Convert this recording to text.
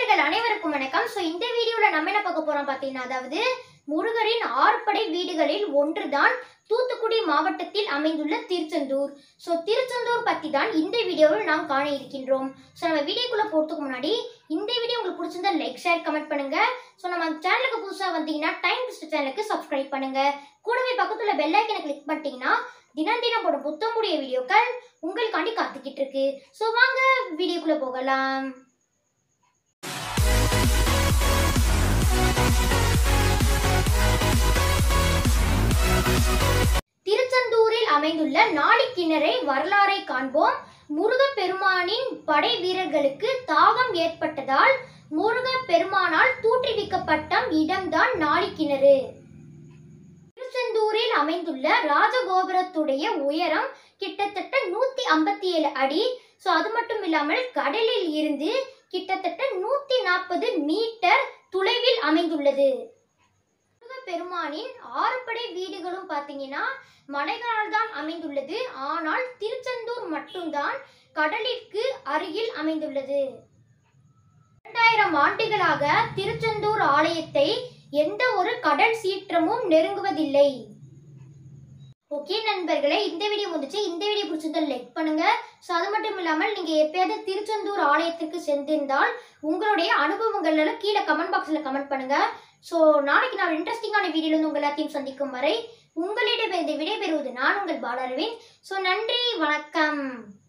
நேயர்கள் அனைவருக்கும் வணக்கம் ஸோ இந்த வீடியோவில் நம்ம என்ன பார்க்க போறோம் பார்த்தீங்கன்னா அதாவது முருகரின் ஆறுபடை வீடுகளில் ஒன்றுதான் தூத்துக்குடி மாவட்டத்தில் அமைந்துள்ள திருச்செந்தூர் ஸோ திருச்செந்தூர் பற்றி தான் இந்த வீடியோவில் நாம் காண இருக்கின்றோம் ஸோ நம்ம வீடியோக்குள்ளே போகிறதுக்கு முன்னாடி இந்த வீடியோ உங்களுக்கு பிடிச்சிருந்தா லைக் ஷேர் கமெண்ட் பண்ணுங்க ஸோ நம்ம சேனலுக்கு புதுசாக வந்தீங்கன்னா டைம் பெஸ்ட் சேனலுக்கு சப்ஸ்கிரைப் பண்ணுங்க கூடவே பக்கத்துல பெல் ஐக்கனை கிளிக் பண்ணிட்டீங்கன்னா தினம் தினம் போட புத்தமுடைய வீடியோக்கள் உங்களுக்காண்டி காத்துக்கிட்டு இருக்கு ஸோ வாங்க வீடியோக்குள்ளே போகலாம் திருச்செந்தூரில் அமைந்துள்ள நாளிக்கிணறை வரலாறை காண்போம் முருகப்பெருமானின் படை வீரர்களுக்கு தாகம் ஏற்பட்டதால் முருகப்பெருமானால் தூற்றுவிக்கப்பட்ட இடம்தான் நாளிக்கிணறு திருச்செந்தூரில் அமைந்துள்ள ராஜகோபுரத்துடைய உயரம் கிட்டத்தட்ட நூத்தி ஐம்பத்தி ஏழு அடி ஸோ அது மட்டும் இல்லாமல் கடலில் இருந்து கிட்டத்தட்ட நூத்தி நாற்பது மீட்டர் தொலைவில் அமைந்துள்ளது பெருமானின் ஆறுபடை வீடுகளும் பார்த்தீங்கன்னா மலைகளால் தான் அமைந்துள்ளது ஆனால் திருச்செந்தூர் மட்டும்தான் கடலிற்கு அருகில் அமைந்துள்ளது இரண்டாயிரம் ஆண்டுகளாக திருச்செந்தூர் ஆலயத்தை எந்த ஒரு கடல் சீற்றமும் நெருங்குவதில்லை ஓகே நண்பர்களே இந்த வீடியோ வந்துச்சு இந்த வீடியோ பிடிச்சிருந்தா லைக் பண்ணுங்க ஸோ அது மட்டும் இல்லாமல் நீங்க எப்பயாவது திருச்செந்தூர் ஆலயத்துக்கு சென்றிருந்தால் உங்களுடைய அனுபவங்கள் எல்லாம் கீழே கமெண்ட் பாக்ஸில் கமெண்ட் பண்ணுங்க ஸோ நாளைக்கு நான் இன்ட்ரெஸ்டிங்கான வீடியோல உங்கள் எல்லாத்தையும் சந்திக்கும் வரை உங்களிடம் இந்த விடைபெறுவது நான் உங்கள் பாலாரவின் ஸோ நன்றி வணக்கம்